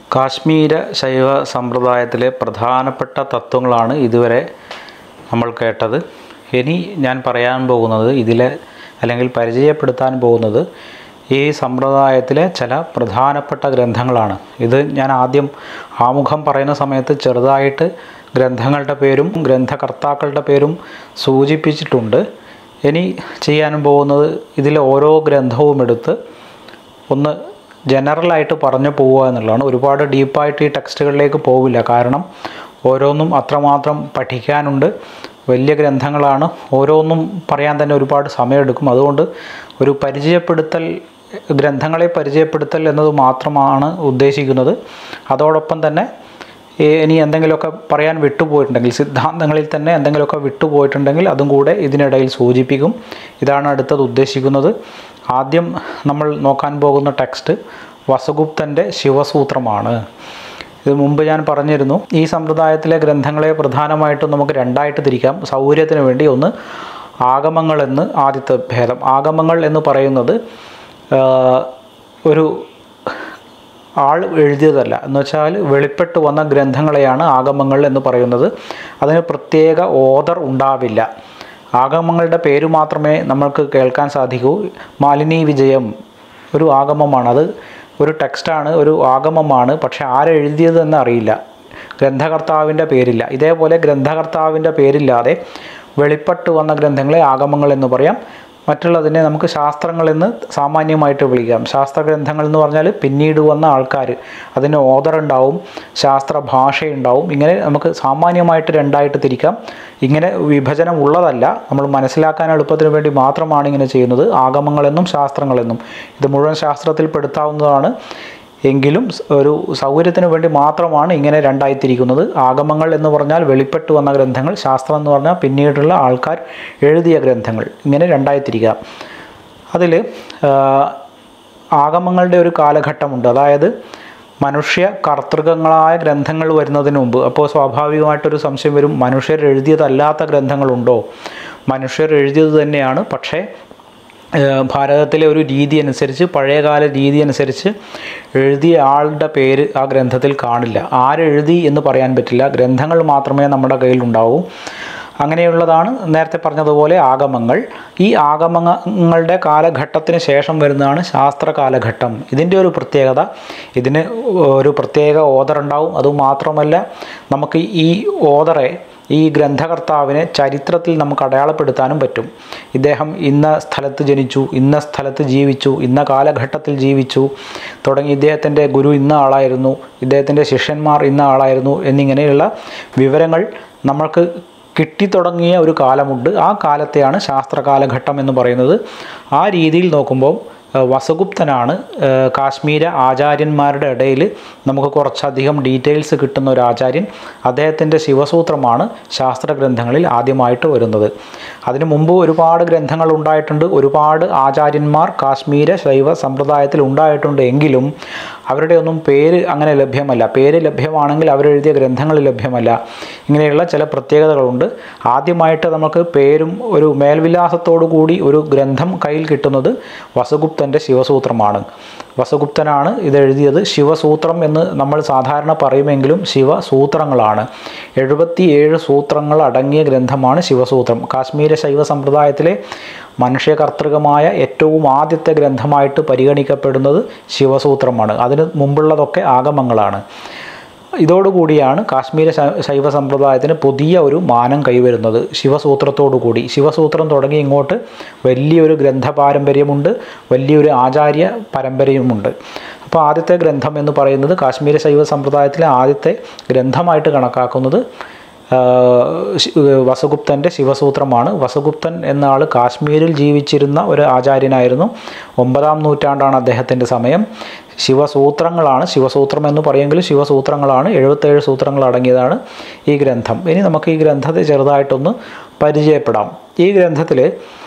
കാശ്മീര ശൈവ സമ്പ്രദായത്തിലെ പ്രധാനപ്പെട്ട തത്വങ്ങളാണ് ഇതുവരെ നമ്മൾ കേട്ടത് ഇനി ഞാൻ പറയാൻ പോകുന്നത് ഇതിലെ അല്ലെങ്കിൽ പരിചയപ്പെടുത്താൻ പോകുന്നത് ഈ സമ്പ്രദായത്തിലെ ചില പ്രധാനപ്പെട്ട ഗ്രന്ഥങ്ങളാണ് ഇത് ഞാൻ ആദ്യം ആമുഖം പറയുന്ന സമയത്ത് ചെറുതായിട്ട് ഗ്രന്ഥങ്ങളുടെ പേരും ഗ്രന്ഥകർത്താക്കളുടെ പേരും സൂചിപ്പിച്ചിട്ടുണ്ട് ഇനി ചെയ്യാൻ പോകുന്നത് ഇതിലെ ഓരോ ഗ്രന്ഥവും എടുത്ത് ഒന്ന് ജനറലായിട്ട് പറഞ്ഞു പോവുക എന്നുള്ളതാണ് ഒരുപാട് ഡീപ്പായിട്ട് ഈ ടെക്സ്റ്റുകളിലേക്ക് പോവില്ല കാരണം ഓരോന്നും അത്രമാത്രം പഠിക്കാനുണ്ട് വലിയ ഗ്രന്ഥങ്ങളാണ് ഓരോന്നും പറയാൻ തന്നെ ഒരുപാട് സമയമെടുക്കും അതുകൊണ്ട് ഒരു പരിചയപ്പെടുത്തൽ ഗ്രന്ഥങ്ങളെ പരിചയപ്പെടുത്തൽ എന്നത് മാത്രമാണ് ഉദ്ദേശിക്കുന്നത് അതോടൊപ്പം തന്നെ ഈ ഇനി എന്തെങ്കിലുമൊക്കെ പറയാൻ വിട്ടുപോയിട്ടുണ്ടെങ്കിൽ സിദ്ധാന്തങ്ങളിൽ തന്നെ എന്തെങ്കിലുമൊക്കെ വിട്ടുപോയിട്ടുണ്ടെങ്കിൽ അതും കൂടെ ഇതിനിടയിൽ സൂചിപ്പിക്കും ഇതാണ് അടുത്തത് ഉദ്ദേശിക്കുന്നത് ആദ്യം നമ്മൾ നോക്കാൻ പോകുന്ന ടെക്സ്റ്റ് വസഗുപ്തൻ്റെ ശിവസൂത്രമാണ് ഇത് മുമ്പ് ഞാൻ പറഞ്ഞിരുന്നു ഈ സമ്പ്രദായത്തിലെ ഗ്രന്ഥങ്ങളെ പ്രധാനമായിട്ടും നമുക്ക് രണ്ടായിട്ട് തിരിക്കാം സൗകര്യത്തിന് വേണ്ടി ഒന്ന് ആഗമങ്ങൾ എന്ന് ആദ്യത്തെ ഭേദം ആഗമങ്ങൾ എന്ന് പറയുന്നത് ആ, ഒരു ആൾ എഴുതിയതല്ല എന്ന് വെച്ചാൽ വെളിപ്പെട്ട് വന്ന ഗ്രന്ഥങ്ങളെയാണ് ആഗമങ്ങൾ എന്ന് പറയുന്നത് അതിന് പ്രത്യേക ഓർഡർ ഉണ്ടാവില്ല ആഗമങ്ങളുടെ പേര് മാത്രമേ നമ്മൾക്ക് കേൾക്കാൻ സാധിക്കൂ മാലിനി വിജയം ഒരു ആഗമമാണ് അത് ഒരു ടെക്സ്റ്റാണ് ഒരു ആഗമമാണ് പക്ഷെ ആരെഴുതിയതെന്ന് അറിയില്ല ഗ്രന്ഥകർത്താവിൻ്റെ പേരില്ല ഇതേപോലെ ഗ്രന്ഥകർത്താവിൻ്റെ പേരില്ലാതെ വെളിപ്പെട്ട് വന്ന ഗ്രന്ഥങ്ങളെ ആഗമങ്ങൾ എന്ന് പറയാം മറ്റുള്ളതിനെ നമുക്ക് ശാസ്ത്രങ്ങളെന്ന് സാമാന്യമായിട്ട് വിളിക്കാം ശാസ്ത്രഗ്രന്ഥങ്ങൾ എന്ന് പറഞ്ഞാൽ പിന്നീട് വന്ന ആൾക്കാർ അതിന് ഓദർ ഉണ്ടാവും ശാസ്ത്ര ഭാഷയുണ്ടാവും ഇങ്ങനെ നമുക്ക് സാമാന്യമായിട്ട് രണ്ടായിട്ട് തിരിക്കാം ഇങ്ങനെ വിഭജനം ഉള്ളതല്ല നമ്മൾ മനസ്സിലാക്കാൻ എളുപ്പത്തിന് വേണ്ടി മാത്രമാണ് ഇങ്ങനെ ചെയ്യുന്നത് ആഗമങ്ങളെന്നും ശാസ്ത്രങ്ങളെന്നും ഇത് മുഴുവൻ ശാസ്ത്രത്തിൽ പെടുത്താവുന്നതാണ് എങ്കിലും സ് ഒരു സൗകര്യത്തിന് വേണ്ടി മാത്രമാണ് ഇങ്ങനെ രണ്ടായി തിരിക്കുന്നത് ആഗമങ്ങൾ എന്ന് പറഞ്ഞാൽ വെളിപ്പെട്ട് വന്ന ഗ്രന്ഥങ്ങൾ ശാസ്ത്രം എന്ന് പറഞ്ഞാൽ പിന്നീടുള്ള ആൾക്കാർ എഴുതിയ ഗ്രന്ഥങ്ങൾ ഇങ്ങനെ രണ്ടായി തിരിക്കാം അതിൽ ആഗമങ്ങളുടെ ഒരു കാലഘട്ടമുണ്ട് അതായത് മനുഷ്യ കർത്തൃകങ്ങളായ ഗ്രന്ഥങ്ങൾ വരുന്നതിന് മുമ്പ് അപ്പോൾ സ്വാഭാവികമായിട്ടൊരു സംശയം വരും മനുഷ്യർ എഴുതിയതല്ലാത്ത ഗ്രന്ഥങ്ങളുണ്ടോ മനുഷ്യർ എഴുതിയത് തന്നെയാണ് പക്ഷേ ഏഹ് ഭാരതത്തിലെ ഒരു രീതി അനുസരിച്ച് പഴയകാല രീതി അനുസരിച്ച് എഴുതിയ ആളുടെ പേര് ആ ഗ്രന്ഥത്തിൽ കാണില്ല ആരെഴുതി എന്ന് പറയാൻ പറ്റില്ല ഗ്രന്ഥങ്ങൾ മാത്രമേ നമ്മുടെ കയ്യിൽ ഉണ്ടാവൂ അങ്ങനെയുള്ളതാണ് നേരത്തെ പറഞ്ഞതുപോലെ ആഗമങ്ങൾ ഈ ആഗമങ്ങളുടെ കാലഘട്ടത്തിന് ശേഷം വരുന്നതാണ് ശാസ്ത്ര കാലഘട്ടം ഇതിൻ്റെ ഒരു പ്രത്യേകത ഇതിന് ഒരു പ്രത്യേക ഓദർ ഉണ്ടാവും അതുമാത്രമല്ല നമുക്ക് ഈ ഓദറെ ഈ ഗ്രന്ഥകർത്താവിനെ ചരിത്രത്തിൽ നമുക്ക് അടയാളപ്പെടുത്താനും പറ്റും ഇദ്ദേഹം ഇന്ന സ്ഥലത്ത് ജനിച്ചു ഇന്ന സ്ഥലത്ത് ജീവിച്ചു ഇന്ന കാലഘട്ടത്തിൽ ജീവിച്ചു തുടങ്ങി ഇദ്ദേഹത്തിൻ്റെ ഗുരു ഇന്ന ആളായിരുന്നു ഇദ്ദേഹത്തിൻ്റെ ശിഷ്യന്മാർ ഇന്ന ആളായിരുന്നു എന്നിങ്ങനെയുള്ള വിവരങ്ങൾ നമ്മൾക്ക് കിട്ടിത്തുടങ്ങിയ ഒരു കാലമുണ്ട് ആ കാലത്തെയാണ് ശാസ്ത്ര കാലഘട്ടം എന്ന് പറയുന്നത് ആ രീതിയിൽ നോക്കുമ്പോൾ ഏഹ് വസഗുപ്തനാണ് ഏഹ് കാശ്മീര ആചാര്യന്മാരുടെ ഇടയിൽ നമുക്ക് കുറച്ചധികം ഡീറ്റെയിൽസ് കിട്ടുന്ന ഒരു ആചാര്യൻ അദ്ദേഹത്തിൻ്റെ ശിവസൂത്രമാണ് ശാസ്ത്രഗ്രന്ഥങ്ങളിൽ ആദ്യമായിട്ട് വരുന്നത് അതിനു മുമ്പ് ഒരുപാട് ഗ്രന്ഥങ്ങൾ ഉണ്ടായിട്ടുണ്ട് ഒരുപാട് ആചാര്യന്മാർ കാശ്മീര ശൈവ സമ്പ്രദായത്തിൽ ഉണ്ടായിട്ടുണ്ട് എങ്കിലും അവരുടെ ഒന്നും പേര് അങ്ങനെ ലഭ്യമല്ല പേര് ലഭ്യമാണെങ്കിൽ അവരെഴുതിയ ഗ്രന്ഥങ്ങൾ ലഭ്യമല്ല ഇങ്ങനെയുള്ള ചില പ്രത്യേകതകളുണ്ട് ആദ്യമായിട്ട് നമുക്ക് പേരും ഒരു മേൽവിലാസത്തോടു കൂടി ഒരു ഗ്രന്ഥം കയ്യിൽ കിട്ടുന്നത് വസഗുപ്തൻ്റെ ശിവസൂത്രമാണ് വസഗുപ്തനാണ് ഇത് എഴുതിയത് ശിവസൂത്രം എന്ന് നമ്മൾ സാധാരണ പറയുമെങ്കിലും ശിവസൂത്രങ്ങളാണ് എഴുപത്തി ഏഴ് സൂത്രങ്ങൾ അടങ്ങിയ ഗ്രന്ഥമാണ് ശിവസൂത്രം കാശ്മീര ശൈവ സമ്പ്രദായത്തിലെ മനുഷ്യകർത്തൃകമായ ഏറ്റവും ആദ്യത്തെ ഗ്രന്ഥമായിട്ട് പരിഗണിക്കപ്പെടുന്നത് ശിവസൂത്രമാണ് അതിന് മുമ്പുള്ളതൊക്കെ ആഗമങ്ങളാണ് ഇതോടുകൂടിയാണ് കാശ്മീര ശ- ശൈവ സമ്പ്രദായത്തിന് പുതിയ ഒരു മാനം കൈവരുന്നത് ശിവസൂത്രത്തോടു കൂടി ശിവസൂത്രം തുടങ്ങി ഇങ്ങോട്ട് വലിയൊരു ഗ്രന്ഥ പാരമ്പര്യമുണ്ട് വലിയൊരു ആചാര്യ പരമ്പരയുമുണ്ട് അപ്പോൾ ആദ്യത്തെ ഗ്രന്ഥം എന്ന് പറയുന്നത് കാശ്മീര ശൈവ സമ്പ്രദായത്തിലെ ആദ്യത്തെ ഗ്രന്ഥമായിട്ട് കണക്കാക്കുന്നത് ആ, ശി- വസഗുപ്തൻ്റെ ശിവസൂത്രമാണ് വസഗുപ്തൻ എന്ന ആൾ കാശ്മീരിൽ ജീവിച്ചിരുന്ന ഒരു ആചാര്യനായിരുന്നു ഒമ്പതാം നൂറ്റാണ്ടാണ് അദ്ദേഹത്തിൻ്റെ സമയം ശിവസൂത്രങ്ങളാണ് ശിവസൂത്രം എന്ന് പറയുമെങ്കിൽ ശിവസൂത്രങ്ങളാണ് എഴുപത്തേഴ് സൂത്രങ്ങൾ അടങ്ങിയതാണ് ഈ ഗ്രന്ഥം ഇനി നമുക്ക് ഈ ഗ്രന്ഥത്തെ ചെറുതായിട്ടൊന്ന് പരിചയപ്പെടാം ഈ ഗ്രന്ഥത്തിൽ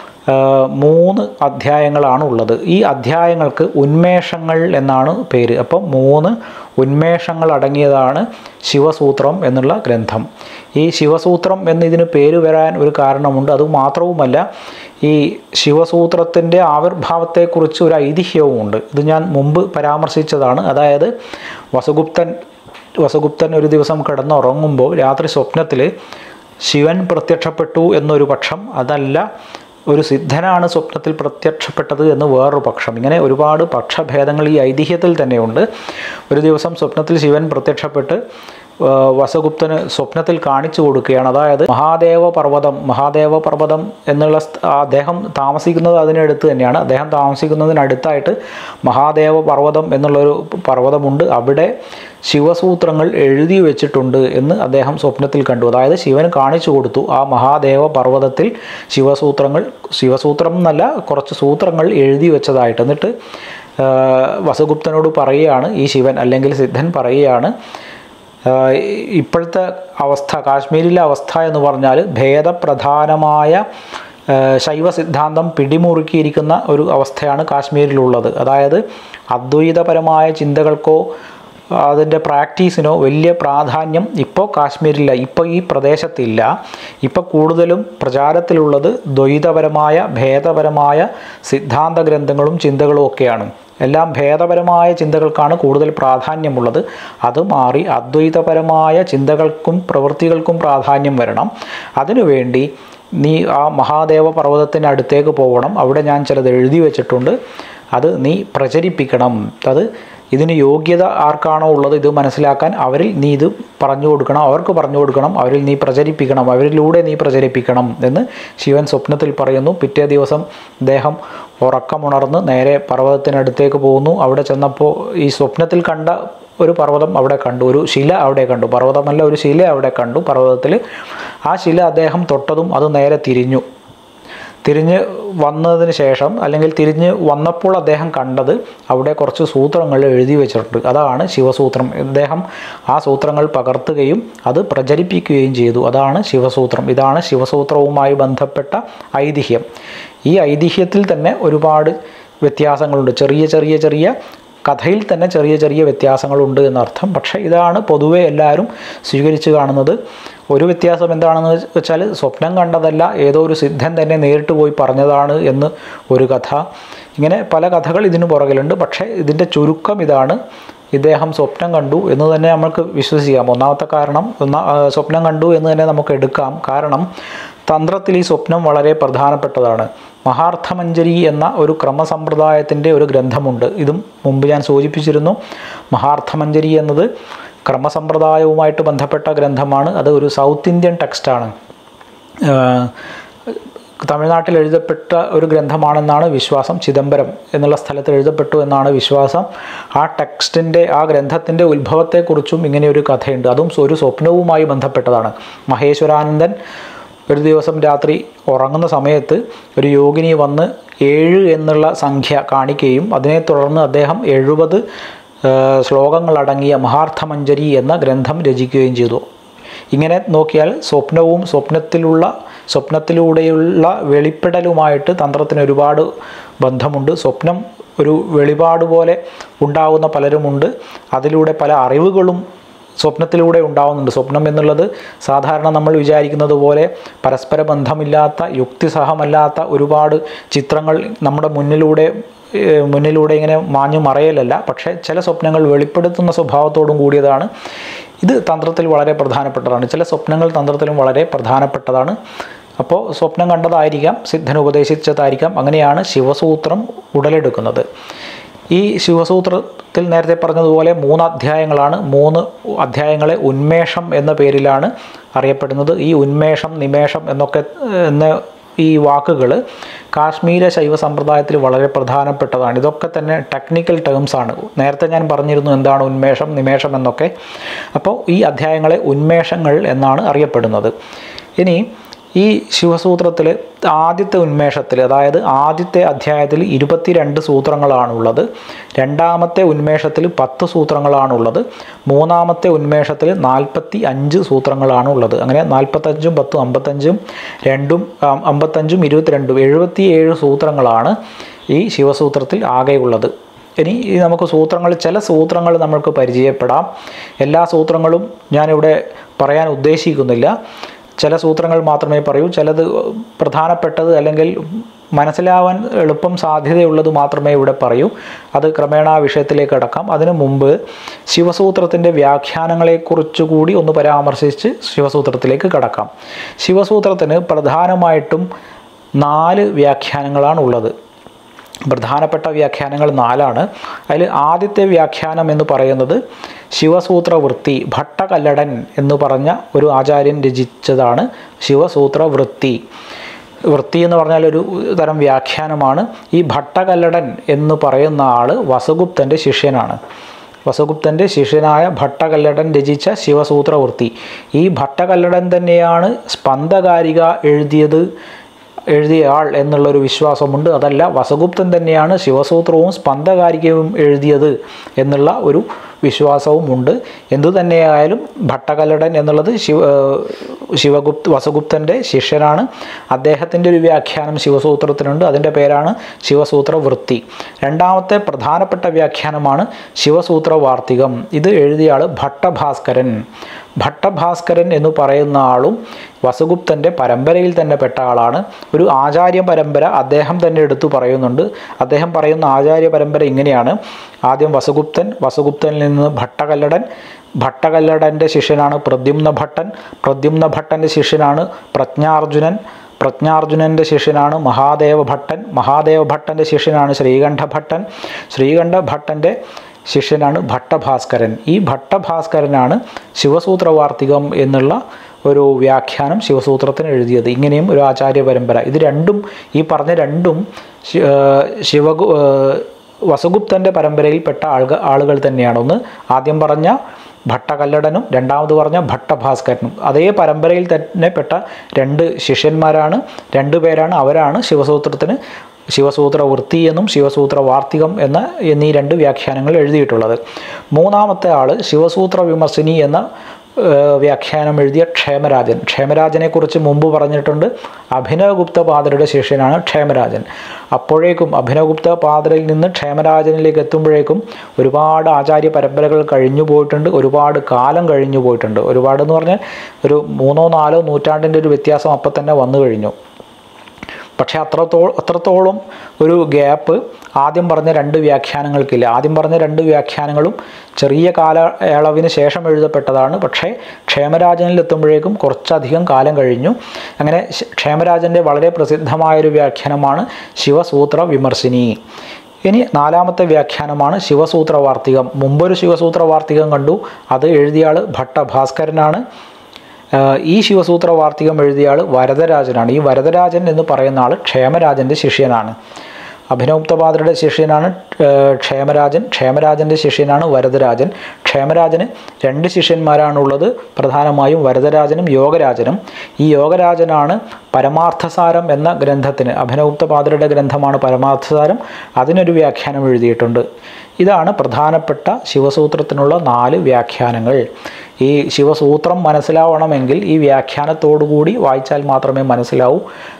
മൂന്ന് അധ്യായങ്ങളാണ് ഉള്ളത് ഈ അധ്യായങ്ങൾക്ക് ഉന്മേഷങ്ങൾ എന്നാണ് പേര് അപ്പം മൂന്ന് ഉന്മേഷങ്ങൾ അടങ്ങിയതാണ് ശിവസൂത്രം എന്നുള്ള ഗ്രന്ഥം ഈ ശിവസൂത്രം എന്നതിന് പേര് വരാൻ ഒരു കാരണമുണ്ട് അതുമാത്രവുമല്ല ഈ ശിവസൂത്രത്തിൻ്റെ ആവിർഭാവത്തെക്കുറിച്ച് ഒരു ഐതിഹ്യവുമുണ്ട് ഇത് ഞാൻ മുമ്പ് പരാമർശിച്ചതാണ് അതായത് വസുഗുപ്തൻ വസുഗുപ്തൻ ഒരു ദിവസം കിടന്നുറങ്ങുമ്പോൾ രാത്രി സ്വപ്നത്തിൽ ശിവൻ പ്രത്യക്ഷപ്പെട്ടു എന്നൊരു പക്ഷം അതല്ല ഒരു സിദ്ധനാണ് സ്വപ്നത്തിൽ പ്രത്യക്ഷപ്പെട്ടത് എന്ന് വേറൊരു പക്ഷം ഇങ്ങനെ ഒരുപാട് പക്ഷഭേദങ്ങൾ ഈ ഐതിഹ്യത്തിൽ തന്നെയുണ്ട് ഒരു ദിവസം സ്വപ്നത്തിൽ ശിവൻ പ്രത്യക്ഷപ്പെട്ട് ആ, വസഗുപ്തന് സ്വപ്നത്തിൽ കാണിച്ചു കൊടുക്കുകയാണ് അതായത് മഹാദേവ പർവ്വതം മഹാദേവ പർവ്വതം എന്നുള്ള സ്ഥ- ആ അദ്ദേഹം താമസിക്കുന്നത് അതിനടുത്ത് തന്നെയാണ് അദ്ദേഹം താമസിക്കുന്നതിനടുത്തായിട്ട് മഹാദേവ പർവ്വതം എന്നുള്ളൊരു പർവ്വതമുണ്ട് അവിടെ ശിവസൂത്രങ്ങൾ എഴുതി വെച്ചിട്ടുണ്ട് എന്ന് അദ്ദേഹം സ്വപ്നത്തിൽ കണ്ടു അതായത് ശിവൻ കാണിച്ചു കൊടുത്തു ആ മഹാദേവ പർവ്വതത്തിൽ ശിവസൂത്രങ്ങൾ ശിവസൂത്രം എന്നല്ല കുറച്ച് സൂത്രങ്ങൾ എഴുതി വെച്ചതായിട്ട് എന്നിട്ട് ആ, വസഗുപ്തനോട് പറയുകയാണ് ഈ ശിവൻ അല്ലെങ്കിൽ സിദ്ധൻ പറയുകയാണ് ആഹ് ഇപ്പോഴത്തെ അവസ്ഥ കാശ്മീരിലെ അവസ്ഥ എന്ന് പറഞ്ഞാൽ ഭേദപ്രധാനമായ ആഹ് ശൈവ സിദ്ധാന്തം പിടിമുറുക്കിയിരിക്കുന്ന ഒരു അവസ്ഥയാണ് കാശ്മീരിലുള്ളത് അതായത് അദ്വൈതപരമായ ചിന്തകൾക്കോ അതിൻ്റെ പ്രാക്ടീസിനോ വലിയ പ്രാധാന്യം ഇപ്പോൾ കാശ്മീരില്ല ഇപ്പോൾ ഈ പ്രദേശത്തില്ല ഇപ്പോൾ കൂടുതലും പ്രചാരത്തിലുള്ളത് ദ്വൈതപരമായ ഭേദപരമായ സിദ്ധാന്ത ഗ്രന്ഥങ്ങളും ചിന്തകളും ഒക്കെയാണ് എല്ലാം ഭേദപരമായ ചിന്തകൾക്കാണ് കൂടുതൽ പ്രാധാന്യമുള്ളത് അത് മാറി അദ്വൈതപരമായ ചിന്തകൾക്കും പ്രവൃത്തികൾക്കും പ്രാധാന്യം വരണം അതിനുവേണ്ടി നീ ആ മഹാദേവ പർവ്വതത്തിൻ്റെ അടുത്തേക്ക് പോകണം അവിടെ ഞാൻ ചിലത് എഴുതി വെച്ചിട്ടുണ്ട് അത് നീ പ്രചരിപ്പിക്കണം അത് ഇതിന് യോഗ്യത ആർക്കാണോ ഉള്ളത് ഇത് മനസ്സിലാക്കാൻ അവരിൽ നീ ഇത് പറഞ്ഞു കൊടുക്കണം അവർക്ക് പറഞ്ഞു കൊടുക്കണം അവരിൽ നീ പ്രചരിപ്പിക്കണം അവരിലൂടെ നീ പ്രചരിപ്പിക്കണം എന്ന് ശിവൻ സ്വപ്നത്തിൽ പറയുന്നു പിറ്റേ ദിവസം അദ്ദേഹം ഉറക്കമുണർന്ന് നേരെ പർവ്വതത്തിനടുത്തേക്ക് പോകുന്നു അവിടെ ചെന്നപ്പോൾ ഈ സ്വപ്നത്തിൽ കണ്ട ഒരു പർവ്വതം അവിടെ കണ്ടു ഒരു ശില അവിടെ കണ്ടു പർവ്വതമല്ല ഒരു ശില അവിടെ കണ്ടു പർവ്വതത്തിൽ ആ ശില അദ്ദേഹം തൊട്ടതും അത് നേരെ തിരിഞ്ഞു തിരിഞ്ഞ് വന്നതിന് ശേഷം അല്ലെങ്കിൽ തിരിഞ്ഞ് വന്നപ്പോൾ അദ്ദേഹം കണ്ടത് അവിടെ കുറച്ച് സൂത്രങ്ങൾ എഴുതി വെച്ചിട്ടുണ്ട് അതാണ് ശിവസൂത്രം അദ്ദേഹം ആ സൂത്രങ്ങൾ പകർത്തുകയും അത് പ്രചരിപ്പിക്കുകയും ചെയ്തു അതാണ് ശിവസൂത്രം ഇതാണ് ശിവസൂത്രവുമായി ബന്ധപ്പെട്ട ഐതിഹ്യം ഈ ഐതിഹ്യത്തിൽ തന്നെ ഒരുപാട് വ്യത്യാസങ്ങളുണ്ട് ചെറിയ ചെറിയ ചെറിയ കഥയിൽ തന്നെ ചെറിയ ചെറിയ വ്യത്യാസങ്ങളുണ്ട് എന്നർത്ഥം പക്ഷേ ഇതാണ് പൊതുവെ എല്ലാവരും സ്വീകരിച്ച് കാണുന്നത് ഒരു വ്യത്യാസം എന്താണെന്ന് വെച്ചാൽ സ്വപ്നം കണ്ടതല്ല ഏതോ ഒരു സിദ്ധൻ തന്നെ നേരിട്ട് പോയി പറഞ്ഞതാണ് എന്ന് ഒരു കഥ ഇങ്ങനെ പല കഥകൾ ഇതിനു പുറകിലുണ്ട് പക്ഷേ ഇതിൻ്റെ ചുരുക്കം ഇതാണ് ഇദ്ദേഹം സ്വപ്നം കണ്ടു എന്ന് തന്നെ നമുക്ക് വിശ്വസിക്കാം ഒന്നാമത്തെ കാരണം ഒന്നാ ആ, സ്വപ്നം കണ്ടു എന്ന് തന്നെ നമുക്ക് എടുക്കാം കാരണം തന്ത്രത്തിൽ ഈ സ്വപ്നം വളരെ പ്രധാനപ്പെട്ടതാണ് മഹാർത്ഥമഞ്ജരി എന്ന ഒരു ക്രമസമ്പ്രദായത്തിൻ്റെ ഒരു ഗ്രന്ഥമുണ്ട് ഇതും മുമ്പ് ഞാൻ സൂചിപ്പിച്ചിരുന്നു മഹാർത്ഥമഞ്ജരി എന്നത് ക്രമസമ്പ്രദായവുമായിട്ട് ബന്ധപ്പെട്ട ഗ്രന്ഥമാണ് അത് ഒരു സൗത്ത് ഇന്ത്യൻ ടെക്സ്റ്റാണ് ആഹ് തമിഴ്നാട്ടിൽ എഴുതപ്പെട്ട ഒരു ഗ്രന്ഥമാണെന്നാണ് വിശ്വാസം ചിദംബരം എന്നുള്ള സ്ഥലത്ത് എഴുതപ്പെട്ടു എന്നാണ് വിശ്വാസം ആ ടെക്സ്റ്റിൻ്റെ ആ ഗ്രന്ഥത്തിൻ്റെ ഉത്ഭവത്തെക്കുറിച്ചും ഇങ്ങനെ ഒരു കഥയുണ്ട് അതും ഒരു സ്വപ്നവുമായി ബന്ധപ്പെട്ടതാണ് മഹേശ്വരാനന്ദൻ ഒരു ദിവസം രാത്രി ഉറങ്ങുന്ന സമയത്ത് ഒരു യോഗിനി വന്ന് ഏഴ് എന്നുള്ള സംഖ്യ കാണിക്കുകയും അതിനെ തുടർന്ന് അദ്ദേഹം എഴുപത് ശ്ലോകങ്ങളടങ്ങിയ മഹാർത്ഥമഞ്ജരി എന്ന ഗ്രന്ഥം രചിക്കുകയും ചെയ്തു ഇങ്ങനെ നോക്കിയാൽ സ്വപ്നവും സ്വപ്നത്തിലുള്ള സ്വപ്നത്തിലൂടെയുള്ള വെളിപ്പെടലുമായിട്ട് തന്ത്രത്തിന് ഒരുപാട് ബന്ധമുണ്ട് സ്വപ്നം ഒരു വെളിപാട് പോലെ ഉണ്ടാകുന്ന പലരുമുണ്ട് അതിലൂടെ പല അറിവുകളും സ്വപ്നത്തിലൂടെ ഉണ്ടാവുന്നുണ്ട് സ്വപ്നം എന്നുള്ളത് സാധാരണ നമ്മൾ വിചാരിക്കുന്നത് പോലെ പരസ്പര ബന്ധമില്ലാത്ത യുക്തിസഹമല്ലാത്ത ഒരുപാട് ചിത്രങ്ങൾ നമ്മുടെ മുന്നിലൂടെ ഏഹ്, മുന്നിലൂടെ ഇങ്ങനെ മാഞ്ഞു മറയലല്ല പക്ഷേ ചില സ്വപ്നങ്ങൾ വെളിപ്പെടുത്തുന്ന സ്വഭാവത്തോടും കൂടിയതാണ് ഇത് തന്ത്രത്തിൽ വളരെ പ്രധാനപ്പെട്ടതാണ് ചില സ്വപ്നങ്ങൾ തന്ത്രത്തിലും വളരെ പ്രധാനപ്പെട്ടതാണ് അപ്പോൾ സ്വപ്നം കണ്ടതായിരിക്കാം സിദ്ധൻ ഉപദേശിച്ചതായിരിക്കാം അങ്ങനെയാണ് ശിവസൂത്രം ഉടലെടുക്കുന്നത് ഈ ശിവസൂത്രത്തിൽ നേരത്തെ പറഞ്ഞതുപോലെ മൂന്ന് അധ്യായങ്ങളാണ് മൂന്ന് അധ്യായങ്ങളെ ഉന്മേഷം എന്ന പേരിലാണ് അറിയപ്പെടുന്നത് ഈ ഉന്മേഷം നിമേഷം എന്നൊക്കെ ഏഹ്, എന്ന ഈ വാക്കുകൾ കാശ്മീര ശൈവ സമ്പ്രദായത്തിൽ വളരെ പ്രധാനപ്പെട്ടതാണ് ഇതൊക്കെ തന്നെ ടെക്നിക്കൽ ടേംസ് ആണ് നേരത്തെ ഞാൻ പറഞ്ഞിരുന്നു എന്താണ് ഉന്മേഷം നിമേഷം എന്നൊക്കെ അപ്പോൾ ഈ അധ്യായങ്ങളെ ഉന്മേഷങ്ങൾ എന്നാണ് അറിയപ്പെടുന്നത് ഇനി ഈ ശിവസൂത്രത്തിൽ ആദ്യത്തെ ഉന്മേഷത്തിൽ അതായത് ആദ്യത്തെ അധ്യായത്തിൽ ഇരുപത്തിരണ്ട് സൂത്രങ്ങളാണുള്ളത് രണ്ടാമത്തെ ഉന്മേഷത്തിൽ പത്ത് സൂത്രങ്ങളാണുള്ളത് മൂന്നാമത്തെ ഉന്മേഷത്തിൽ നാൽപ്പത്തി അഞ്ച് സൂത്രങ്ങളാണ് ഉള്ളത് അങ്ങനെ നാൽപ്പത്തഞ്ചും പത്തും അമ്പത്തഞ്ചും രണ്ടും ആ, അമ്പത്തഞ്ചും ഇരുപത്തിരണ്ടും എഴുപത്തി ഏഴ് സൂത്രങ്ങളാണ് ഈ ശിവസൂത്രത്തിൽ ആകെയുള്ളത് ഇനി ഈ നമുക്ക് സൂത്രങ്ങൾ ചില സൂത്രങ്ങൾ നമ്മൾക്ക് പരിചയപ്പെടാം എല്ലാ സൂത്രങ്ങളും ഞാനിവിടെ പറയാൻ ഉദ്ദേശിക്കുന്നില്ല ചില സൂത്രങ്ങൾ മാത്രമേ പറയൂ ചിലത് പ്രധാനപ്പെട്ടത് അല്ലെങ്കിൽ മനസ്സിലാവാൻ എളുപ്പം സാധ്യതയുള്ളത് മാത്രമേ ഇവിടെ പറയൂ അത് ക്രമേണ ആ വിഷയത്തിലേക്ക് കടക്കാം അതിനു മുമ്പ് ശിവസൂത്രത്തിൻ്റെ വ്യാഖ്യാനങ്ങളെക്കുറിച്ച് കൂടി ഒന്ന് പരാമർശിച്ച് ശിവസൂത്രത്തിലേക്ക് കടക്കാം ശിവസൂത്രത്തിന് പ്രധാനമായിട്ടും നാല് വ്യാഖ്യാനങ്ങളാണ് ഉള്ളത് പ്രധാനപ്പെട്ട വ്യാഖ്യാനങ്ങൾ നാലാണ് അതിൽ ആദ്യത്തെ വ്യാഖ്യാനം എന്ന് പറയുന്നത് ശിവസൂത്ര വൃത്തി ഭട്ടകല്ലടൻ എന്ന് പറഞ്ഞ ഒരു ആചാര്യൻ രചിച്ചതാണ് ശിവസൂത്ര വൃത്തി വൃത്തി എന്ന് പറഞ്ഞാൽ ഒരു തരം വ്യാഖ്യാനമാണ് ഈ ഭട്ടകല്ലടൻ എന്ന് പറയുന്ന ആൾ വസഗുപ്തൻ്റെ ശിഷ്യനാണ് വസഗുപ്തൻ്റെ ശിഷ്യനായ ഭട്ടകല്ലടൻ രചിച്ച ശിവസൂത്ര വൃത്തി ഈ ഭട്ടകല്ലടൻ തന്നെയാണ് സ്പന്ദകാരിക എഴുതിയത് എഴുതിയ ആൾ എന്നുള്ളൊരു വിശ്വാസമുണ്ട് അതല്ല വസഗുപ്തൻ തന്നെയാണ് ശിവസൂത്രവും സ്പന്ദകാരികവും എഴുതിയത് എന്നുള്ള ഒരു വിശ്വാസവും ഉണ്ട് എന്തു തന്നെയായാലും ഭട്ടകല്ലടൻ എന്നുള്ളത് ശിവ ശിവഗുപ്ത് വസഗുപ്തൻ്റെ ശിഷ്യനാണ് അദ്ദേഹത്തിൻ്റെ ഒരു വ്യാഖ്യാനം ശിവസൂത്രത്തിനുണ്ട് അതിൻ്റെ പേരാണ് ശിവസൂത്ര വൃത്തി രണ്ടാമത്തെ പ്രധാനപ്പെട്ട വ്യാഖ്യാനമാണ് ശിവസൂത്ര വാർത്തികം ഇത് എഴുതിയ ആൾ ഭട്ടഭാസ്കരൻ ഭട്ടഭാസ്കരൻ എന്ന് പറയുന്ന ആളും വസുഗുപ്തൻ്റെ പരമ്പരയിൽ തന്നെ പെട്ട ആളാണ് ഒരു ആചാര്യ പരമ്പര അദ്ദേഹം തന്നെ എടുത്തു പറയുന്നുണ്ട് അദ്ദേഹം പറയുന്ന ആചാര്യ പരമ്പര ഇങ്ങനെയാണ് ആദ്യം വസുഗുപ്തൻ വസുഗുപ്തനിൽ നിന്ന് ഭട്ടകല്ലടൻ ഭട്ടകല്ലടൻ്റെ ശിഷ്യനാണ് പ്രദ്യുമ്ന ഭട്ടൻ പ്രദ്യുമ്ന ഭട്ടൻ്റെ ശിഷ്യനാണ് പ്രജ്ഞാർജുനൻ പ്രജ്ഞാർജുനൻ്റെ ശിഷ്യനാണ് മഹാദേവ ഭട്ടൻ മഹാദേവ ഭട്ടൻ്റെ ശിഷ്യനാണ് ശ്രീകണ്ഠ ഭട്ടൻ ശ്രീകണ്ഠ ഭട്ടൻ്റെ ശിഷ്യനാണ് ഭട്ടഭാസ്കരൻ ഈ ഭട്ടഭാസ്കരനാണ് ശിവസൂത്രവാർത്തികം എന്നുള്ള ഒരു വ്യാഖ്യാനം ശിവസൂത്രത്തിന് എഴുതിയത് ഇങ്ങനെയും ഒരു ആചാര്യ പരമ്പര ഇത് രണ്ടും ഈ പറഞ്ഞ രണ്ടും ശി- ഏർ ശിവഗു ഏർ വസുഗുപ്തൻ്റെ പരമ്പരയിൽപ്പെട്ട ആളുകൾ ആളുകൾ തന്നെയാണ് ഒന്ന് ആദ്യം പറഞ്ഞ ഭട്ടകല്ലടനും രണ്ടാമത് പറഞ്ഞ ഭട്ടഭാസ്കരനും അതേ പരമ്പരയിൽ തന്നെ പെട്ട രണ്ട് ശിഷ്യന്മാരാണ് രണ്ടു പേരാണ് അവരാണ് ശിവസൂത്രത്തിന് ശിവസൂത്ര വൃത്തി എന്നും ശിവസൂത്ര വാർത്തികം എന്ന എന്നീ രണ്ട് വ്യാഖ്യാനങ്ങൾ എഴുതിയിട്ടുള്ളത് മൂന്നാമത്തെ ആൾ ശിവസൂത്ര വിമർശിനി എന്ന ഏഹ്, വ്യാഖ്യാനം എഴുതിയ ക്ഷേമരാജൻ ക്ഷേമരാജനെക്കുറിച്ച് മുമ്പ് പറഞ്ഞിട്ടുണ്ട് അഭിനവഗുപ്ത പാദരുടെ ശിഷ്യനാണ് ക്ഷേമരാജൻ അപ്പോഴേക്കും അഭിനവഗുപ്ത പാദരിൽ നിന്ന് ക്ഷേമരാജനിലേക്ക് എത്തുമ്പോഴേക്കും ഒരുപാട് ആചാര്യ പരമ്പരകൾ കഴിഞ്ഞു പോയിട്ടുണ്ട് ഒരുപാട് കാലം കഴിഞ്ഞു പോയിട്ടുണ്ട് ഒരുപാട് എന്ന് പറഞ്ഞാൽ ഒരു മൂന്നോ നാലോ നൂറ്റാണ്ടിൻ്റെ ഒരു വ്യത്യാസം അപ്പം തന്നെ വന്നു കഴിഞ്ഞു പക്ഷേ അത്രത്തോളം അത്രത്തോളം ഒരു ഗ്യാപ്പ് ആദ്യം പറഞ്ഞ രണ്ട് വ്യാഖ്യാനങ്ങൾക്കില്ല ആദ്യം പറഞ്ഞ രണ്ട് വ്യാഖ്യാനങ്ങളും ചെറിയ കാലയളവിന് ശേഷം എഴുതപ്പെട്ടതാണ് പക്ഷേ ക്ഷേമരാജനിൽ എത്തുമ്പോഴേക്കും കുറച്ചധികം കാലം കഴിഞ്ഞു അങ്ങനെ ശ- ക്ഷേമരാജൻ്റെ വളരെ പ്രസിദ്ധമായൊരു വ്യാഖ്യാനമാണ് ശിവസൂത്ര വിമർശിനി ഇനി നാലാമത്തെ വ്യാഖ്യാനമാണ് ശിവസൂത്ര വാർത്തികം മുമ്പൊരു ശിവസൂത്ര വാർത്തികം കണ്ടു അത് എഴുതിയ ആൾ ഭട്ടഭാസ്കരനാണ് ആഹ് ഈ ശിവസൂത്ര വാർത്തികം എഴുതിയ ആൾ വരദരാജനാണ് ഈ വരദരാജൻ എന്ന് പറയുന്ന ആൾ ക്ഷേമരാജൻ്റെ ശിഷ്യനാണ് അഭിനവ്തപാദരുടെ ശിഷ്യനാണ് ആഹ് ക്ഷേമരാജൻ ക്ഷേമരാജൻ്റെ ശിഷ്യനാണ് വരദരാജൻ ക്ഷേമരാജന് രണ്ട് ശിഷ്യന്മാരാണുള്ളത് പ്രധാനമായും വരദരാജനും യോഗരാജനും ഈ യോഗരാജനാണ് പരമാർത്ഥസാരം എന്ന ഗ്രന്ഥത്തിന് അഭിനവ്തപാദരുടെ ഗ്രന്ഥമാണ് പരമാർത്ഥസാരം അതിനൊരു വ്യാഖ്യാനം എഴുതിയിട്ടുണ്ട് ഇതാണ് പ്രധാനപ്പെട്ട ശിവസൂത്രത്തിനുള്ള നാല് വ്യാഖ്യാനങ്ങൾ ഈ ശിവസൂത്രം മനസ്സിലാവണമെങ്കിൽ ഈ വ്യാഖ്യാനത്തോടു കൂടി വായിച്ചാൽ മാത്രമേ മനസ്സിലാവൂ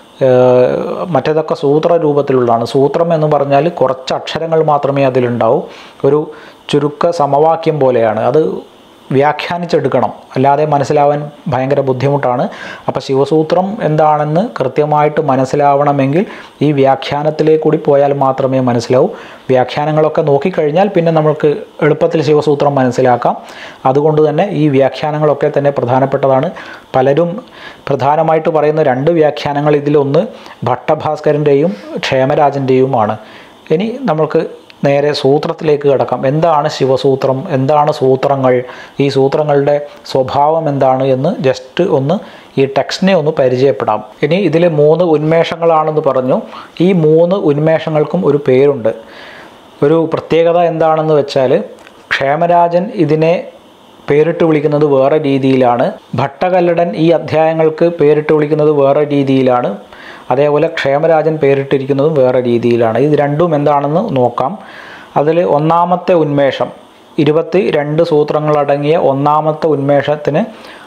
ഏഹ് മറ്റേതൊക്കെ സൂത്ര രൂപത്തിലുള്ളതാണ് സൂത്രം എന്ന് പറഞ്ഞാൽ കുറച്ച് അക്ഷരങ്ങൾ മാത്രമേ അതിലുണ്ടാവൂ ഒരു ചുരുക്ക സമവാക്യം പോലെയാണ് അത് വ്യാഖ്യാനിച്ചെടുക്കണം അല്ലാതെ മനസ്സിലാവാൻ ഭയങ്കര ബുദ്ധിമുട്ടാണ് അപ്പോൾ ശിവസൂത്രം എന്താണെന്ന് കൃത്യമായിട്ട് മനസ്സിലാവണമെങ്കിൽ ഈ വ്യാഖ്യാനത്തിലേക്ക് കൂടി പോയാൽ മാത്രമേ മനസ്സിലാവൂ വ്യാഖ്യാനങ്ങളൊക്കെ നോക്കിക്കഴിഞ്ഞാൽ പിന്നെ നമുക്ക് എളുപ്പത്തിൽ ശിവസൂത്രം മനസ്സിലാക്കാം അതുകൊണ്ട് തന്നെ ഈ വ്യാഖ്യാനങ്ങളൊക്കെ തന്നെ പ്രധാനപ്പെട്ടതാണ് പലരും പ്രധാനമായിട്ട് പറയുന്ന രണ്ട് വ്യാഖ്യാനങ്ങൾ ഇതിലൊന്ന് ഭട്ടഭാസ്കരൻ്റെയും ക്ഷേമരാജൻ്റെയുമാണ് ഇനി നമ്മൾക്ക് നേരെ സൂത്രത്തിലേക്ക് കിടക്കാം എന്താണ് ശിവസൂത്രം എന്താണ് സൂത്രങ്ങൾ ഈ സൂത്രങ്ങളുടെ സ്വഭാവം എന്താണ് എന്ന് ജസ്റ്റ് ഒന്ന് ഈ ടെക്സ്റ്റിനെ ഒന്ന് പരിചയപ്പെടാം ഇനി ഇതിൽ മൂന്ന് ഉന്മേഷങ്ങളാണെന്ന് പറഞ്ഞു ഈ മൂന്ന് ഉന്മേഷങ്ങൾക്കും ഒരു പേരുണ്ട് ഒരു പ്രത്യേകത എന്താണെന്ന് വെച്ചാൽ ക്ഷേമരാജൻ ഇതിനെ പേരിട്ട് വിളിക്കുന്നത് വേറെ രീതിയിലാണ് ഭട്ടകല്ലടൻ ഈ അധ്യായങ്ങൾക്ക് പേരിട്ട് വിളിക്കുന്നത് വേറെ രീതിയിലാണ് അതേപോലെ ക്ഷേമരാജൻ പേരിട്ടിരിക്കുന്നതും വേറെ രീതിയിലാണ് ഇത് രണ്ടും എന്താണെന്ന് നോക്കാം അതിൽ ഒന്നാമത്തെ ഉന്മേഷം ഇരുപത്തി രണ്ട് സൂത്രങ്ങളടങ്ങിയ ഒന്നാമത്തെ ഉന്മേഷത്തിന്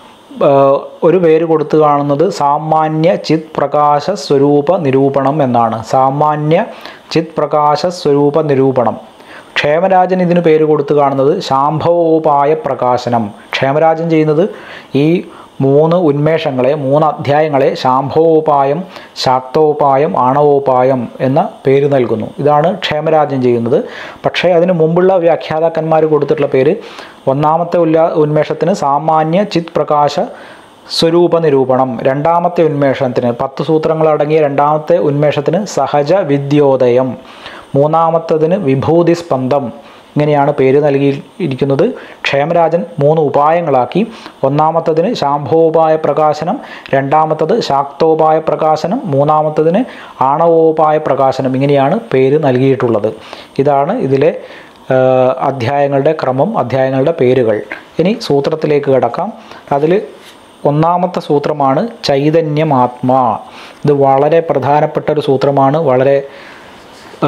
ഏഹ്, ഒരു പേര് കൊടുത്തു കാണുന്നത് സാമാന്യ ചിത് പ്രകാശ സ്വരൂപ നിരൂപണം എന്നാണ് സാമാന്യ ചിത് പ്രകാശ സ്വരൂപ നിരൂപണം ക്ഷേമരാജൻ ഇതിന് പേര് കൊടുത്തു കാണുന്നത് ശാംഭവോപായ പ്രകാശനം ക്ഷേമരാജൻ ചെയ്യുന്നത് ഈ മൂന്ന് ഉന്മേഷങ്ങളെ മൂന്ന് അധ്യായങ്ങളെ ശാംഭവോപായം ശാക്തോപായം ആണവോപായം എന്ന പേര് നൽകുന്നു ഇതാണ് ക്ഷേമരാജൻ ചെയ്യുന്നത് പക്ഷേ അതിന് മുമ്പുള്ള വ്യാഖ്യാതാക്കന്മാർ കൊടുത്തിട്ടുള്ള പേര് ഒന്നാമത്തെ ഉല്ലാ ഉന്മേഷത്തിന് സാമാന്യ ചിത് പ്രകാശ സ്വരൂപ നിരൂപണം രണ്ടാമത്തെ ഉന്മേഷത്തിന് പത്ത് സൂത്രങ്ങൾ അടങ്ങിയ രണ്ടാമത്തെ ഉന്മേഷത്തിന് സഹജ വിദ്യോദയം മൂന്നാമത്തതിന് വിഭൂതി സ്പന്ദം ഇങ്ങനെയാണ് പേര് നൽകിയിരിക്കുന്നത് ക്ഷേമരാജൻ മൂന്ന് ഉപായങ്ങളാക്കി ഒന്നാമത്തതിന് ശാംഭോപായ പ്രകാശനം രണ്ടാമത്തത് ശാക്തോപായ പ്രകാശനം മൂന്നാമത്തതിന് ആണവോപായ പ്രകാശനം ഇങ്ങനെയാണ് പേര് നൽകിയിട്ടുള്ളത് ഇതാണ് ഇതിലെ ആ, അധ്യായങ്ങളുടെ ക്രമം അധ്യായങ്ങളുടെ പേരുകൾ ഇനി സൂത്രത്തിലേക്ക് കിടക്കാം അതിൽ ഒന്നാമത്തെ സൂത്രമാണ് ചൈതന്യമാത്മാ ഇത് വളരെ പ്രധാനപ്പെട്ട ഒരു സൂത്രമാണ് വളരെ ആ,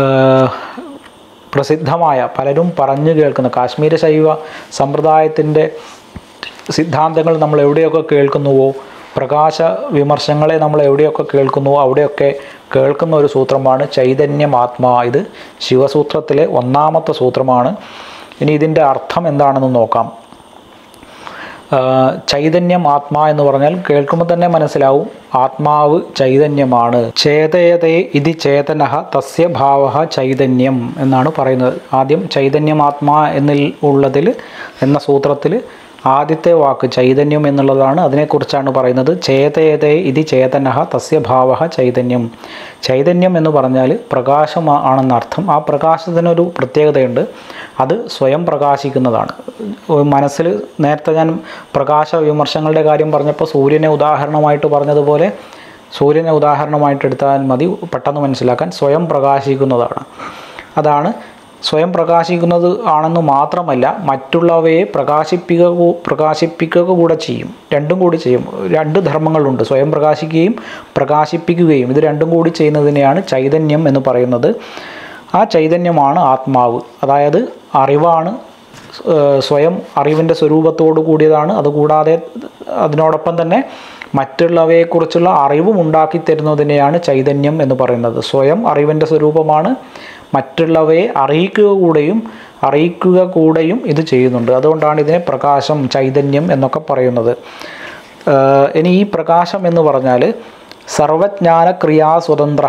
പ്രസിദ്ധമായ പലരും പറഞ്ഞു കേൾക്കുന്ന കാശ്മീര ശൈവ സമ്പ്രദായത്തിൻ്റെ സിദ്ധാന്തങ്ങൾ നമ്മൾ എവിടെയൊക്കെ കേൾക്കുന്നുവോ പ്രകാശ വിമർശങ്ങളെ നമ്മൾ എവിടെയൊക്കെ കേൾക്കുന്നുവോ അവിടെയൊക്കെ കേൾക്കുന്ന ഒരു സൂത്രമാണ് ചൈതന്യമാത്മാ ഇത് ശിവസൂത്രത്തിലെ ഒന്നാമത്തെ സൂത്രമാണ് ഇനി ഇതിൻ്റെ അർത്ഥം എന്താണെന്ന് നോക്കാം ആ, ചൈതന്യം ആത്മാ എന്ന് പറഞ്ഞാൽ കേൾക്കുമ്പോൾ തന്നെ മനസ്സിലാവും ആത്മാവ് ചൈതന്യമാണ് ചേതയതേ ഇതി ചേതന തസ്യ ഭാവ ചൈതന്യം എന്നാണ് പറയുന്നത് ആദ്യം ചൈതന്യമാത്മാ എന്നിൽ ഉള്ളതിൽ എന്ന സൂത്രത്തിൽ ആദ്യത്തെ വാക്ക് ചൈതന്യം എന്നുള്ളതാണ് അതിനെക്കുറിച്ചാണ് പറയുന്നത് ചേതയതേ ഇതി ചേതന തസ്യ ഭാവ ചൈതന്യം ചൈതന്യം എന്ന് പറഞ്ഞാൽ പ്രകാശം ആണെന്നർത്ഥം ആ പ്രകാശത്തിനൊരു പ്രത്യേകതയുണ്ട് അത് സ്വയം പ്രകാശിക്കുന്നതാണ് മനസ്സിൽ നേരത്തെ ഞാൻ പ്രകാശ വിമർശങ്ങളുടെ കാര്യം പറഞ്ഞപ്പോൾ സൂര്യനെ ഉദാഹരണമായിട്ട് പറഞ്ഞതുപോലെ സൂര്യനെ ഉദാഹരണമായിട്ട് എടുത്താൽ മതി പെട്ടെന്ന് മനസ്സിലാക്കാൻ സ്വയം പ്രകാശിക്കുന്നതാണ് അതാണ് സ്വയം പ്രകാശിക്കുന്നത് ആണെന്ന് മാത്രമല്ല മറ്റുള്ളവയെ പ്രകാശിപ്പിക്കുക കൂ- പ്രകാശിപ്പിക്കുക കൂടെ ചെയ്യും രണ്ടും കൂടി ചെയ്യും രണ്ട് ധർമ്മങ്ങളുണ്ട് സ്വയം പ്രകാശിക്കുകയും പ്രകാശിപ്പിക്കുകയും ഇത് രണ്ടും കൂടി ചെയ്യുന്നതിനെയാണ് ചൈതന്യം എന്ന് പറയുന്നത് ആ ചൈതന്യമാണ് ആത്മാവ് അതായത് അറിവാണ് ഏഹ് സ്വയം അറിവിൻ്റെ സ്വരൂപത്തോടു കൂടിയതാണ് അതുകൂടാതെ അതിനോടൊപ്പം തന്നെ മറ്റുള്ളവയെക്കുറിച്ചുള്ള അറിവും ഉണ്ടാക്കി തരുന്നതിനെയാണ് ചൈതന്യം എന്ന് പറയുന്നത് സ്വയം അറിവിൻ്റെ സ്വരൂപമാണ് മറ്റുള്ളവയെ അറിയിക്കുക കൂടെയും അറിയിക്കുക കൂടെയും ഇത് ചെയ്യുന്നുണ്ട് അതുകൊണ്ടാണ് ഇതിനെ പ്രകാശം ചൈതന്യം എന്നൊക്കെ പറയുന്നത് ഏഹ് ഇനി ഈ പ്രകാശം എന്ന് പറഞ്ഞാൽ സർവജ്ഞാന ക്രിയാ സ്വതന്ത്ര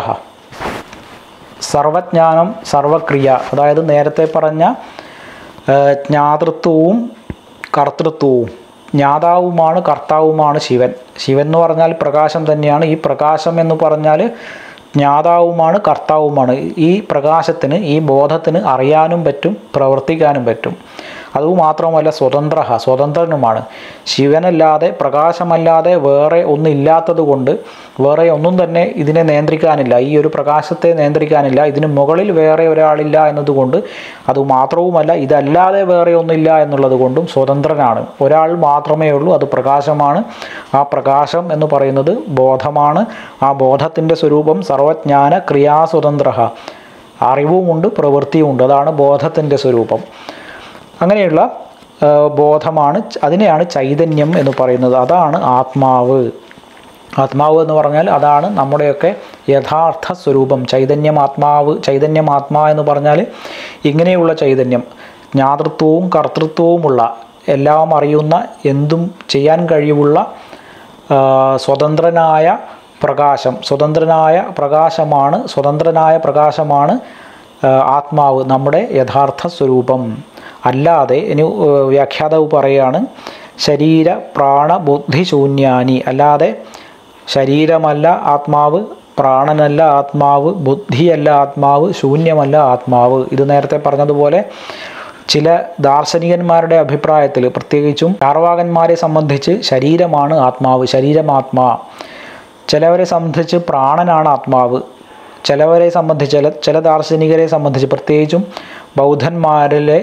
സർവജ്ഞാനം സർവക്രിയ അതായത് നേരത്തെ പറഞ്ഞ ഏഹ്, ജ്ഞാതൃത്വവും കർത്തൃത്വവും ജ്ഞാതാവുമാണ് കർത്താവുമാണ് ശിവൻ ശിവൻ എന്ന് പറഞ്ഞാൽ പ്രകാശം തന്നെയാണ് ഈ പ്രകാശം എന്ന് പറഞ്ഞാൽ ജ്ഞാതാവുമാണ് കർത്താവുമാണ് ഈ പ്രകാശത്തിന് ഈ ബോധത്തിന് അറിയാനും പറ്റും പ്രവർത്തിക്കാനും പറ്റും അതുമാത്രമല്ല സ്വതന്ത്ര സ്വതന്ത്രനുമാണ് ശിവനല്ലാതെ പ്രകാശമല്ലാതെ വേറെ ഒന്നില്ലാത്തത് കൊണ്ട് വേറെ ഒന്നും തന്നെ ഇതിനെ നിയന്ത്രിക്കാനില്ല ഈ ഒരു പ്രകാശത്തെ നിയന്ത്രിക്കാനില്ല ഇതിന് മുകളിൽ വേറെ ഒരാളില്ല എന്നതുകൊണ്ട് അതുമാത്രവുമല്ല ഇതല്ലാതെ വേറെ ഒന്നില്ല എന്നുള്ളത് കൊണ്ടും സ്വതന്ത്രനാണ് ഒരാൾ മാത്രമേ ഉള്ളൂ അത് പ്രകാശമാണ് ആ പ്രകാശം എന്ന് പറയുന്നത് ബോധമാണ് ആ ബോധത്തിൻ്റെ സ്വരൂപം സർവജ്ഞാന ക്രിയാസ്വതന്ത്ര അറിവുമുണ്ട് പ്രവൃത്തിയുമുണ്ട് അതാണ് ബോധത്തിൻ്റെ സ്വരൂപം അങ്ങനെയുള്ള ആ, ബോധമാണ് ച- അതിനെയാണ് ചൈതന്യം എന്ന് പറയുന്നത് അതാണ് ആത്മാവ് ആത്മാവ് എന്ന് പറഞ്ഞാൽ അതാണ് നമ്മുടെയൊക്കെ യഥാർത്ഥ സ്വരൂപം ചൈതന്യം ആത്മാവ് ചൈതന്യം ആത്മാ എന്ന് പറഞ്ഞാൽ ഇങ്ങനെയുള്ള ചൈതന്യം ജ്ഞാതൃത്വവും കർത്തൃത്വവുമുള്ള എല്ലാം അറിയുന്ന എന്തും ചെയ്യാൻ കഴിവുള്ള ആ, സ്വതന്ത്രനായ പ്രകാശം സ്വതന്ത്രനായ പ്രകാശമാണ് സ്വതന്ത്രനായ പ്രകാശമാണ് ആ, ആത്മാവ് നമ്മുടെ യഥാർത്ഥ സ്വരൂപം അല്ലാതെ ഇനി ആ, വ്യാഖ്യാതാവ് പറയുകയാണ് ശരീര പ്രാണ ബുദ്ധി ശൂന്യാനി അല്ലാതെ ശരീരമല്ല ആത്മാവ് പ്രാണനല്ല ആത്മാവ് ബുദ്ധിയല്ല ആത്മാവ് ശൂന്യമല്ല ആത്മാവ് ഇത് നേരത്തെ പറഞ്ഞതുപോലെ ചില ദാർശനികന്മാരുടെ അഭിപ്രായത്തിൽ പ്രത്യേകിച്ചും ചാർവാകന്മാരെ സംബന്ധിച്ച് ശരീരമാണ് ആത്മാവ് ശരീരമാത്മാ ചിലവരെ സംബന്ധിച്ച് പ്രാണനാണ് ആത്മാവ് ചിലവരെ സംബന്ധിച്ച് ചില ചില ദാർശനികരെ സംബന്ധിച്ച് പ്രത്യേകിച്ചും ബൗദ്ധന്മാരിലെ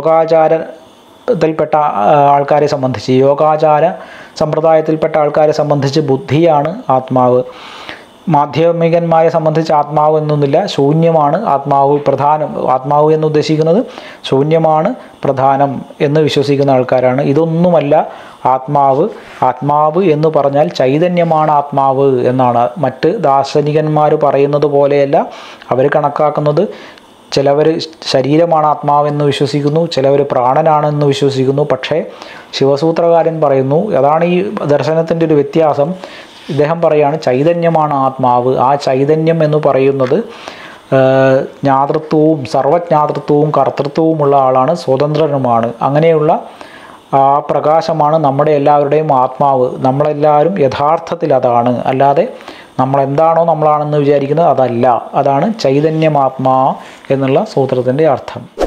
യോഗാചാരത്തിൽപ്പെട്ട ആ, ആൾക്കാരെ സംബന്ധിച്ച് യോഗാചാര സമ്പ്രദായത്തിൽപ്പെട്ട ആൾക്കാരെ സംബന്ധിച്ച് ബുദ്ധിയാണ് ആത്മാവ് മാധ്യമികന്മാരെ സംബന്ധിച്ച് ആത്മാവ് എന്നൊന്നുമില്ല ശൂന്യമാണ് ആത്മാവ് പ്രധാനം ആത്മാവ് എന്ന് ഉദ്ദേശിക്കുന്നത് ശൂന്യമാണ് പ്രധാനം എന്ന് വിശ്വസിക്കുന്ന ആൾക്കാരാണ് ഇതൊന്നുമല്ല ആത്മാവ് ആത്മാവ് എന്ന് പറഞ്ഞാൽ ചൈതന്യമാണ് ആത്മാവ് എന്നാണ് മറ്റ് ദാർശനികന്മാർ പറയുന്നത് പോലെയല്ല അവർ കണക്കാക്കുന്നത് ചിലവർ ശരീരമാണ് ആത്മാവെന്ന് വിശ്വസിക്കുന്നു ചിലവർ പ്രാണനാണെന്ന് വിശ്വസിക്കുന്നു പക്ഷേ ശിവസൂത്രകാരൻ പറയുന്നു അതാണ് ഈ ദർശനത്തിൻ്റെ ഒരു വ്യത്യാസം ഇദ്ദേഹം പറയാണ് ചൈതന്യമാണ് ആത്മാവ് ആ ചൈതന്യം എന്ന് പറയുന്നത് ഏഹ്, ജ്ഞാതൃത്വവും സർവജ്ഞാതൃത്വവും കർത്തൃത്വവുമുള്ള ആളാണ് സ്വതന്ത്രനുമാണ് അങ്ങനെയുള്ള ആ പ്രകാശമാണ് നമ്മുടെ എല്ലാവരുടെയും ആത്മാവ് നമ്മളെല്ലാവരും യഥാർത്ഥത്തിൽ അതാണ് അല്ലാതെ നമ്മൾ എന്താണോ നമ്മളാണെന്ന് വിചാരിക്കുന്നത് അതല്ല അതാണ് ചൈതന്യമാത്മാ എന്നുള്ള സൂത്രത്തിൻ്റെ അർത്ഥം